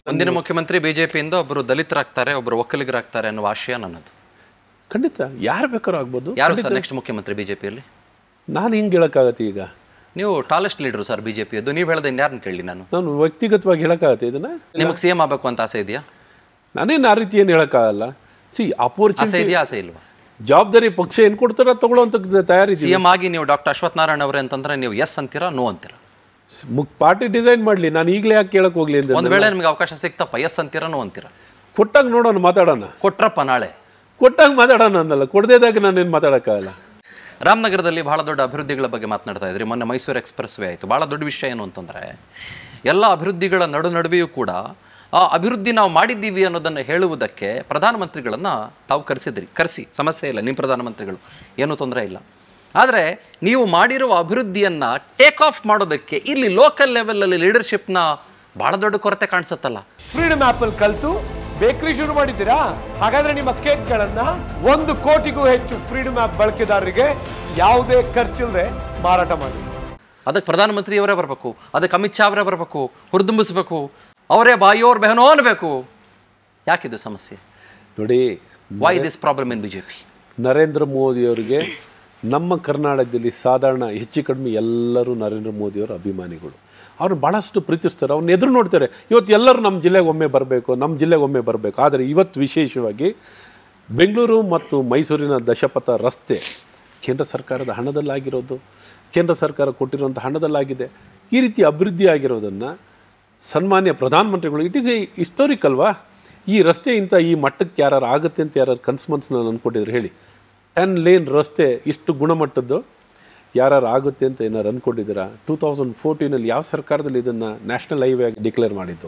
ಮುಂದಿನ ಮುಖ್ಯಮಂತ್ರಿ ಬಿಜೆಪಿಯಿಂದ ಒಬ್ಬರು ದಲಿತರಾಗ್ತಾರೆ ಒಬ್ಬರು ಒಕ್ಕಲಿಗರಾಗ್ತಾರೆ ಅನ್ನುವ ಆಶಯ ನನ್ನದು ಖಂಡಿತ ಯಾರು ಬೇಕಾದ್ರೂ ಆಗ್ಬೋದು ಯಾರು ಸರ್ ನೆಕ್ಸ್ಟ್ ಮುಖ್ಯಮಂತ್ರಿ ಬಿಜೆಪಿಯಲ್ಲಿ ನಾನು ಹಿಂಗೆ ಹೇಳೋಕ್ಕಾಗತ್ತೆ ಈಗ ನೀವು ಟಾಲೆಸ್ಟ್ ಲೀಡರ್ ಸರ್ ಬಿಜೆಪಿಯದ್ದು ನೀವು ಹೇಳ್ದೆ ಇನ್ಯಾರನ್ನ ಕೇಳಿ ನಾನು ನಾನು ವ್ಯಕ್ತಿಗತವಾಗಿ ಹೇಳೋಕ್ಕಾಗತ್ತೆ ಇದನ್ನ ನಿಮಗೆ ಸಿ ಎಂ ಆಗಬೇಕು ಅಂತ ಆಸೆ ಇದೆಯಾ ನಾನೇನು ಆ ರೀತಿ ಏನು ಹೇಳೋಕ್ಕಾಗಲ್ಲ ಸಿ ಆಸೆ ಅಪೋರ್ಚುನಿಟಿ ಇದೆಯಾ ಆಸೆ ಇಲ್ವಾ ಜವಾಬ್ದಾರಿ ಪಕ್ಷ ಏನು ಕೊಡ್ತಾರ ತಗೊಳ್ಳೋಂಥ ತಯಾರಿಸಿ ಸಿ ಎಂ ಆಗಿ ನೀವು ಡಾಕ್ಟರ್ ಅಶ್ವಥ್ ನಾರಾಯಣ ಅವರೇ ಅಂತಂದ್ರೆ ನೀವು ಎಸ್ ಅಂತೀರಾ ನೋ ಅಂತೀರಾ ಮುಕ್ ಪಾರ್ಟಿ ಡಿಸೈನ್ ಮಾಡಲಿ ನಾನು ಈಗಲೇ ಯಾಕೆ ಕೇಳಕ್ಕೆ ಹೋಗ್ಲಿ ಅಂತ ಒಂದು ವೇಳೆ ನಿಮಗೆ ಅವಕಾಶ ಸಿಗ್ತಪ್ಪ ಎಸ್ ಅಂತೀರಾ ನೋ ಅಂತೀರಾ ಕೊಟ್ಟಾಗ ನೋಡೋಣ ಮಾತಾಡೋಣ ಕೊಟ್ರಪ್ಪ ನಾಳೆ ಕೊಟ್ಟಾಗ ಮಾತಾಡೋಣ ಅನ್ನಲ್ಲ ಕೊಡದೇದಾಗ ನಾನೇನು ಮಾತಾಡೋಕ್ಕಾಗಲ್ಲ ರಾಮನಗರದಲ್ಲಿ ಬಹಳ ದೊಡ್ಡ ಅಭಿವೃದ್ಧಿಗಳ ಬಗ್ಗೆ ಮಾತನಾಡ್ತಾ ಇದ್ರಿ ಮೊನ್ನೆ ಮೈಸೂರು ಎಕ್ಸ್ಪ್ರೆಸ್ ವೇ ಆಯಿತು ಭಾಳ ದೊಡ್ಡ ವಿಷಯ ಏನು ಅಂತಂದರೆ ಎಲ್ಲ ಅಭಿವೃದ್ಧಿಗಳ ನಡು ನಡುವೆಯೂ ಕೂಡ ಆ ಅಭಿವೃದ್ಧಿ ನಾವು ಮಾಡಿದ್ದೀವಿ ಅನ್ನೋದನ್ನು ಹೇಳುವುದಕ್ಕೆ ಪ್ರಧಾನಮಂತ್ರಿಗಳನ್ನು ತಾವು ಕರೆಸಿದ್ರಿ ಕರೆಸಿ ಸಮಸ್ಯೆ ಇಲ್ಲ ನಿಮ್ಮ ಪ್ರಧಾನಮಂತ್ರಿಗಳು ಏನೂ ತೊಂದರೆ ಇಲ್ಲ ಆದರೆ ನೀವು ಮಾಡಿರುವ ಅಭಿವೃದ್ಧಿಯನ್ನು ಟೇಕ್ ಆಫ್ ಮಾಡೋದಕ್ಕೆ ಇಲ್ಲಿ ಲೋಕಲ್ ಲೆವೆಲಲ್ಲಿ ಲೀಡರ್ಶಿಪ್ನ ಭಾಳ ದೊಡ್ಡ ಕೊರತೆ ಕಾಣಿಸುತ್ತಲ್ಲ ಫ್ರೀಡಮ್ ಆಪ್ ಅಲ್ಲಿ ಕಲ್ತು ಬೇಕರಿ ಶುರು ಮಾಡಿದ್ದೀರಾ ಹಾಗಾದ್ರೆ ನಿಮ್ಮ ಕೇಕ್ಗಳನ್ನ ಒಂದು ಕೋಟಿಗೂ ಹೆಚ್ಚು ಫ್ರೀಡಮ್ ಆಪ್ ಬಳಕೆದಾರರಿಗೆ ಯಾವುದೇ ಖರ್ಚಿಲ್ಲದೆ ಮಾರಾಟ ಮಾಡಿ ಅದಕ್ಕೆ ಪ್ರಧಾನಮಂತ್ರಿಯವರೇ ಬರಬೇಕು ಅದಕ್ಕೆ ಅಮಿತ್ ಶಾ ಅವರೇ ಬರಬೇಕು ಹುರಿದುಂಬಿಸ್ಬೇಕು ಅವರೇ ಬಾಯಿಯೋರ್ ಬೆಹನೋ ಅನ್ಬೇಕು ಯಾಕಿದು ಸಮಸ್ಯೆ ನೋಡಿ why this problem in B J P Narendra ಮೋದಿಯವರಿಗೆ ನಮ್ಮ ಕರ್ನಾಟಕದಲ್ಲಿ ಸಾಧಾರಣ ಹೆಚ್ಚು ಕಡಿಮೆ ಎಲ್ಲರೂ ನರೇಂದ್ರ ಮೋದಿಯವರ ಅಭಿಮಾನಿಗಳು ಅವ್ರು ಭಾಳಷ್ಟು ಪ್ರೀತಿಸ್ತಾರೆ ಅವ್ರನ್ನ ಎದುರು ನೋಡ್ತಾರೆ ಇವತ್ತು ಎಲ್ಲರೂ ನಮ್ಮ ಜಿಲ್ಲೆಗೆ ಒಮ್ಮೆ ಬರಬೇಕು ನಮ್ಮ ಜಿಲ್ಲೆಗೆ ಒಮ್ಮೆ ಬರಬೇಕು ಆದರೆ ಇವತ್ತು ವಿಶೇಷವಾಗಿ ಬೆಂಗಳೂರು ಮತ್ತು ಮೈಸೂರಿನ ದಶಪಥ ರಸ್ತೆ ಕೇಂದ್ರ ಸರ್ಕಾರದ ಹಣದಲ್ಲಾಗಿರೋದು ಕೇಂದ್ರ ಸರ್ಕಾರ ಕೊಟ್ಟಿರುವಂಥ ಹಣದಲ್ಲಾಗಿದೆ ಈ ರೀತಿ ಅಭಿವೃದ್ಧಿ ಆಗಿರೋದನ್ನು ಸನ್ಮಾನ್ಯ ಪ್ರಧಾನಮಂತ್ರಿಗಳು ಇಟ್ ಈಸ್ ಎ ಹಿಸ್ಟೋರಿಕ್ ಅಲ್ವಾ ಈ ರಸ್ತೆ ಇಂಥ ಈ ಮಟ್ಟಕ್ಕೆ ಯಾರು ಆಗುತ್ತೆ ಅಂತ ಯಾರು ಕನ್ಸು ಮನ್ಸನ್ನ ಅಂದ್ಕೊಂಡಿದ್ರು ಹೇಳಿ ಟೆನ್ ಲೇನ್ ರಸ್ತೆ ಇಷ್ಟು ಗುಣಮಟ್ಟದ್ದು ಯಾರು ಆಗುತ್ತೆ ಅಂತ ಏನಾರು ಅಂದ್ಕೊಂಡಿದ್ದೀರಾ ಟೂ ತೌಸಂಡ್ ಫೋರ್ಟೀನಲ್ಲಿ ಯಾವ ಸರ್ಕಾರದಲ್ಲಿ ಇದನ್ನು ನ್ಯಾಷನಲ್ ಹೈವೇ ಆಗಿ ಡಿಕ್ಲೇರ್ ಮಾಡಿದ್ದು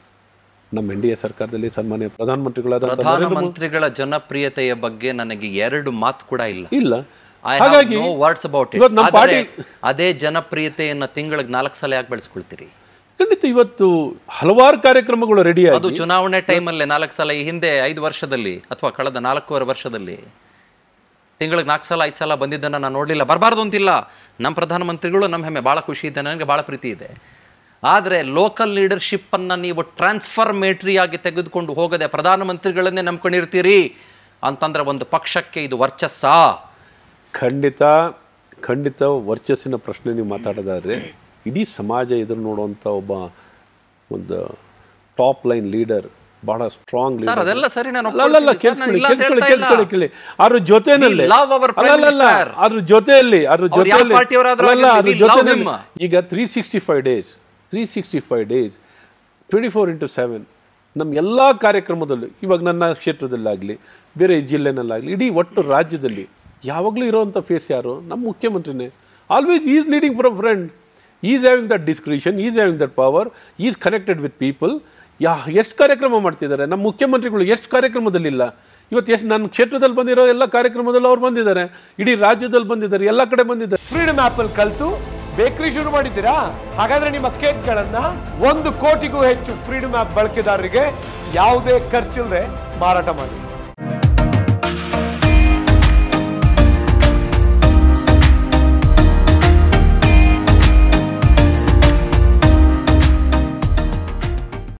ನಮ್ಮ ಎನ್ ಡಿ ಎ ಸರ್ಕಾರದಲ್ಲಿ ಸನ್ಮಾನ್ಯ ಪ್ರಧಾನಮಂತ್ರಿಗಳಾದ ಪ್ರಧಾನಮಂತ್ರಿಗಳ ಜನಪ್ರಿಯತೆಯ ಬಗ್ಗೆ ನನಗೆ ಎರಡು ಮಾತು ಕೂಡ ಇಲ್ಲ ಇಲ್ಲ ಐ ಹಾಗಾಗಿ ನೋ ವರ್ಡ್ಸ್ ಅಬೌಟ್ ಇವತ್ತು ನಮ್ಮ ಇಟ್ ಪಾರ್ಟಿ ಅದೇ ಜನಪ್ರಿಯತೆಯನ್ನ ತಿಂಗಳಿಗೆ ನಾಲ್ಕು ಸಲ ಯಾಕೆ ಬೆಳೆಸ್ಕೊಳ್ತೀರಿ ಖಂಡಿತ ಇವತ್ತು ಹಲವಾರು ಕಾರ್ಯಕ್ರಮಗಳು ರೆಡಿ ಆಗಿ ಅದು ಚುನಾವಣೆ ಟೈಮಲ್ಲೇ ನಾಲ್ಕು ಸಲ ಈ ಹಿಂದೆ ಐದು ವರ್ಷದಲ್ಲಿ ಅಥವಾ ಕಳೆದ ನಾಲ್ಕೂವರೆ ವರ್ಷದಲ್ಲಿ ತಿಂಗಳಿಗೆ ನಾಲ್ಕು ಸಲ ಐದು ಸಲ ಬಂದಿದ್ದನ್ನು ನಾನು ನೋಡಲಿಲ್ಲ ಬರಬಾರ್ದು ಅಂತಿಲ್ಲ ನಮ್ಮ ಪ್ರಧಾನಮಂತ್ರಿಗಳು ನಮ್ಮ ಹೆಮ್ಮೆ ಭಾಳ ಖುಷಿ ಇದೆ ನನಗೆ ಭಾಳ ಪ್ರೀತಿ ಇದೆ ಆದರೆ ಲೋಕಲ್ ಲೀಡರ್ಶಿಪ್ಪನ್ನು ನೀವು ಟ್ರಾನ್ಸ್ಫರ್ಮೇಟ್ರಿ ಆಗಿ ತೆಗೆದುಕೊಂಡು ಹೋಗದೆ ಪ್ರಧಾನಮಂತ್ರಿಗಳನ್ನೇ ನಂಬ್ಕೊಂಡಿರ್ತೀರಿ ಅಂತಂದ್ರೆ ಒಂದು ಪಕ್ಷಕ್ಕೆ ಇದು ವರ್ಚಸ್ಸಾ ಖಂಡಿತ ಖಂಡಿತ ವರ್ಚಸ್ಸಿನ ಪ್ರಶ್ನೆ ನೀವು ಮಾತಾಡೋದಾದ್ರೆ ಇಡೀ ಸಮಾಜ ಎದುರು ನೋಡುವಂಥ ಒಬ್ಬ ಒಂದು ಟಾಪ್ ಲೈನ್ ಲೀಡರ್ ಬಹಳ ಸ್ಟ್ರಾಂಗ್ ಸರ್ ಅದೆಲ್ಲ ಸರಿ ನಾನು ಅಲ್ಲಲ್ಲ ಒಪ್ಕೊಳ್ತೀನಿ ಸರ್, ನಾನು ಕೇಳಿಸ್ಕೊಳ್ಳಿ ಇಲ್ಲ ಅಂತ ಕೇಳಿಸ್ಕೊಳ್ಳಿ ಹೇಳ್ತಾ ಇಲ್ಲ. ಕೇಳಿಸ್ಕೊಳ್ಳಿ ಕೇಳಿ ಅದ್ರ ಜೊತೆನಲ್ಲಿ We love our Prime ಅಲ್ಲಲ್ಲ Minister. ಅದ್ರ ಜೊತೆಯಲ್ಲಿ ಅದ್ರ ಅವ್ರು ಯಾವ ಜೊತೆಯಲ್ಲಿ ಪಾರ್ಟಿಯವರಾದ್ರೂ ಅಲ್ಲಲ್ಲ, ಆಗಿರ್ಲಿ, ಅದ್ರ we love ಜೊತೆಯಲ್ಲಿ him. ಈಗ three sixty five days three sixty five days twenty four into seven ನಮ್ಮ ಎಲ್ಲ ಕಾರ್ಯಕ್ರಮದಲ್ಲೂ ಇವಾಗ ನನ್ನ ಕ್ಷೇತ್ರದಲ್ಲಾಗಲಿ ಬೇರೆ ಜಿಲ್ಲೆನಲ್ಲಾಗಲಿ ಇಡೀ ಒಟ್ಟು ರಾಜ್ಯದಲ್ಲಿ ಯಾವಾಗಲೂ ಇರೋವಂಥ ಫೇಸ್ ಯಾರು ನಮ್ಮ ಮುಖ್ಯಮಂತ್ರಿನೇ always is leading from front is having that discretion is having that power is connected with people ಯಾ ಎಷ್ಟು ಕಾರ್ಯಕ್ರಮ ಮಾಡ್ತಿದ್ದಾರೆ ನಮ್ಮ ಮುಖ್ಯಮಂತ್ರಿಗಳು ಎಷ್ಟು ಕಾರ್ಯಕ್ರಮದಲ್ಲಿಲ್ಲ ಇವತ್ತು ಎಷ್ಟು ನನ್ನ ಕ್ಷೇತ್ರದಲ್ಲಿ ಬಂದಿರೋ ಎಲ್ಲ ಕಾರ್ಯಕ್ರಮದಲ್ಲೂ ಅವ್ರು ಬಂದಿದ್ದಾರೆ ಇಡೀ ರಾಜ್ಯದಲ್ಲಿ ಬಂದಿದ್ದಾರೆ ಎಲ್ಲ ಕಡೆ ಬಂದಿದ್ದಾರೆ ಫ್ರೀಡಮ್ ಆಪ್ ಅಲ್ಲಿ ಕಲ್ತು ಬೇಕರಿ ಶುರು ಮಾಡಿದ್ದೀರಾ ಹಾಗಾದ್ರೆ ನಿಮ್ಮ ಕೇಕ್ಗಳನ್ನ ಒಂದು ಕೋಟಿಗೂ ಹೆಚ್ಚು ಫ್ರೀಡಮ್ ಆಪ್ ಬಳಕೆದಾರರಿಗೆ ಯಾವುದೇ ಖರ್ಚಿಲ್ಲದೆ ಮಾರಾಟ ಮಾಡಿ